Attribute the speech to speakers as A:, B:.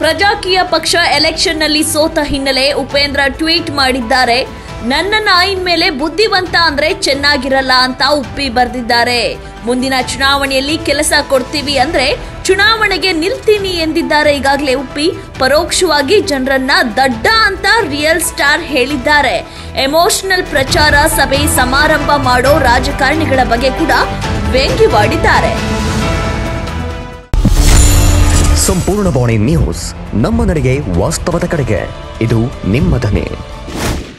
A: ಪ್ರಜಾಕೀಯ ಪಕ್ಷ ಎಲೆಕ್ಷನ್ನಲ್ಲಿ ಸೋತ ಹಿನ್ನೆಲೆ ಉಪೇಂದ್ರ ಟ್ವೀಟ್ ಮಾಡಿದ್ದಾರೆ ನನ್ನ ನಾಯಿನ ಮೇಲೆ ಬುದ್ಧಿವಂತ ಅಂದ್ರೆ ಚೆನ್ನಾಗಿರಲ್ಲ ಅಂತ ಉಪ್ಪಿ ಬರೆದಿದ್ದಾರೆ ಮುಂದಿನ ಚುನಾವಣೆಯಲ್ಲಿ ಕೆಲಸ ಕೊಡ್ತೀವಿ ಅಂದ್ರೆ ಚುನಾವಣೆಗೆ ನಿಲ್ತೀನಿ ಎಂದಿದ್ದಾರೆ ಈಗಾಗಲೇ ಉಪ್ಪಿ ಪರೋಕ್ಷವಾಗಿ ಜನರನ್ನ ದಡ್ಡ ಅಂತ ರಿಯಲ್ ಸ್ಟಾರ್ ಹೇಳಿದ್ದಾರೆ ಎಮೋಷನಲ್ ಪ್ರಚಾರ ಸಭೆ ಸಮಾರಂಭ ಮಾಡೋ ರಾಜಕಾರಣಿಗಳ ಬಗ್ಗೆ ಕೂಡ ವ್ಯಂಗ್ಯವಾಡಿದ್ದಾರೆ
B: ಸಂಪೂರ್ಣ ಬಾಣಿ ನ್ಯೂಸ್ ನಮ್ಮ ನಡೆಗೆ ವಾಸ್ತವದ ಕಡೆಗೆ ಇದು ನಿಮ್ಮ ಧ್ವನಿ